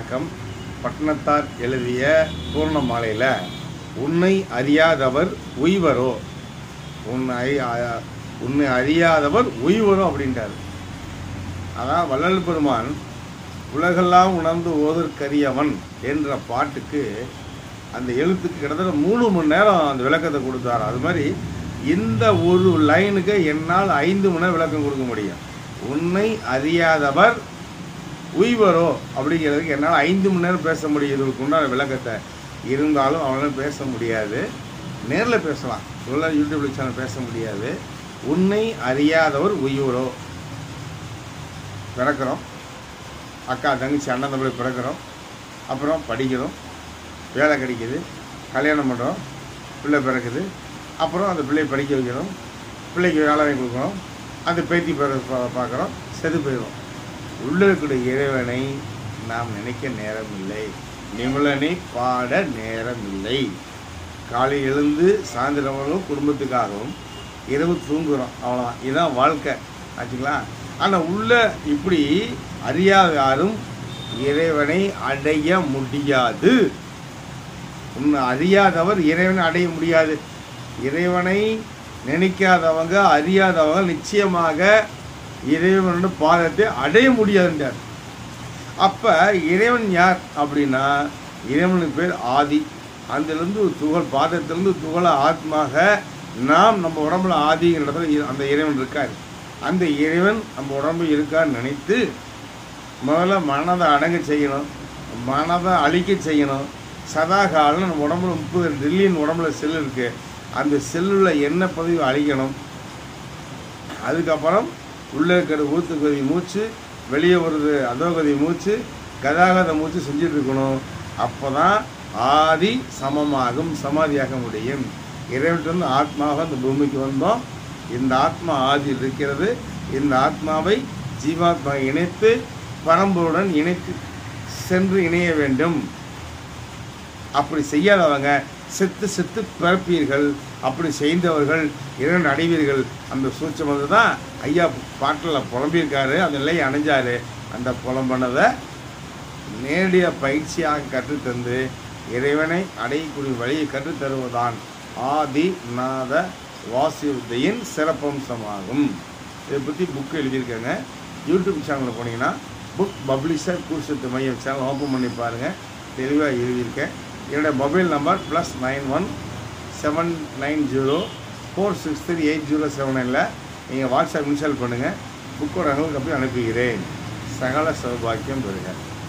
வணக்கம் பட்டணத்தார் எழுதிய பூர்ண மாலையில் உன்னை அறியாதவர் உய்வரோ உன்னை அ- உன்னை அறியாதவர் உய்வரோ அப்படின்ட்டார் அதான் வள்ளல் பெருமான் உலகெல்லாம் உணர்ந்து ஓதற்கரியவன் என்ற பாட்டுக்கு அந்த எழுத்துக்கு கிட்டத்தட்ட மூணு மணி நேரம் அந்த விளக்கத்தை கொடுத்தார் அது மாதிரி இந்த ஒரு லைனுக்கு என்னால் ஐந்து மணி நேரம் விளக்கம் கொடுக்க முடியும் உன்னை அறியாதவர் உய்வரோ அப்படிங்கிறதுக்கு என்னால் ஐந்து மணி நேரம் பேச முடியும் இதுக்கு உண்டான விளக்கத்தை இருந்தாலும் அவனால பேச முடியாது நேரில் பேசலாம் இவ்வளோ யூடியூப் சேனல் பேச முடியாது உன்னை அறியாதவர் உய்வரோ பிறக்கிறோம் அக்கா தங்கச்சி அண்ணன் தம்பி பிறக்கிறோம் அப்புறம் படிக்கிறோம் வேலை கிடைக்குது கல்யாணம் பண்ணுறோம் பிள்ளை பிறக்குது அப்புறம் அந்த பிள்ளையை படிக்க வைக்கிறோம் பிள்ளைக்கு வேலை வாங்கி கொடுக்குறோம் அந்த பேத்தி பிற பா- பார்க்குறோம் செது போயிடும் உள்ள இருக்கக்கூடிய இறைவனை நாம் நினைக்க நேரம் இல்லை நிமிழனை பாட நேரம் இல்லை காலை எழுந்து சாயந்தரமும் குடும்பத்துக்காகவும் இரவு தூங்குறோம் அவ்வளோதான் இதுதான் வாழ்க்கை ஆச்சுங்களா ஆனால் உள்ள இப்படி அறியாத யாரும் இறைவனை அடைய முடியாது உன்னை அறியாதவர் இறைவனை அடைய முடியாது இறைவனை நினைக்காதவங்க அறியாதவங்க நிச்சயமாக இறைவனோட பாதத்தை அடைய முடியாதுன்றார் அப்போ இறைவன் யார் அப்படின்னா இறைவனுக்கு பேர் ஆதி அதிலிருந்து ஒரு துகள் பாதத்திலிருந்து துகள ஆத்மாக நாம் நம்ம உடம்புல ஆதிங்கிற இடத்துல இ- அந்த இறைவன் இருக்கார் அந்த இறைவன் நம்ம உடம்பு இருக்கான்னு நினைத்து முதல்ல மனதை அடங்க செய்யணும் மனதை அழிக்க செய்யணும் சதா காலம் நம்ம உடம்புல முப்பது ட்ரில்லியன் உடம்புல செல் இருக்கு அந்த செல்லில் என்ன பதிவு அழிக்கணும் அதுக்கப்புறம் உள்ளே இருக்கிற ஊத்துக்கதி மூச்சு வெளியே வருது அதோகதி மூச்சு கதாகத மூச்சு செஞ்சுட்டு இருக்கணும் அப்போ தான் ஆதி சமமாகும் சமாதியாக முடியும் இறைவன் ஆத்மாவாக இந்த பூமிக்கு வந்தோம் இந்த ஆத்மா ஆதியில் இருக்கிறது இந்த ஆத்மாவை ஜீவாத்மா இணைத்து பரம்பொருடன் இணைத்து சென்று இணைய வேண்டும் அப்படி செய்யாதவங்க செத்து செத்து பிறப்பீர்கள் அப்படி செய்தவர்கள் இரண்டு அடைவீர்கள் அந்த சூட்சமது தான் ஐயா பாட்டில் புலம்பியிருக்காரு அந்த நிலையை அணைஞ்சாரு அந்த புலம்பனதை நேரடியாக பயிற்சியாக கற்றுத்தந்து இறைவனை அடையக்கூடிய வழியை கற்றுத்தருவதான் ஆதி நாத வாசியுத்தையின் சிறப்பம்சமாகும் இதை பற்றி புக் எழுதியிருக்காங்க யூடியூப் சேனலில் போனீங்கன்னா புக் பப்ளிஷர் கூர்சத்து மையம் சேனல் ஓப்பன் பண்ணி பாருங்கள் தெளிவாக எழுதியிருக்கேன் என்னோடய mobile number plus nine one seven nine zero four six three eight zero seven நைனில் நீங்கள் வாட்ஸ்அப் இன்ஸ்டால் பண்ணுங்கள் புக்கோட நகல் கப்பி அனுப்புகிறேன் சகல சௌபாக்கியம் பெறுக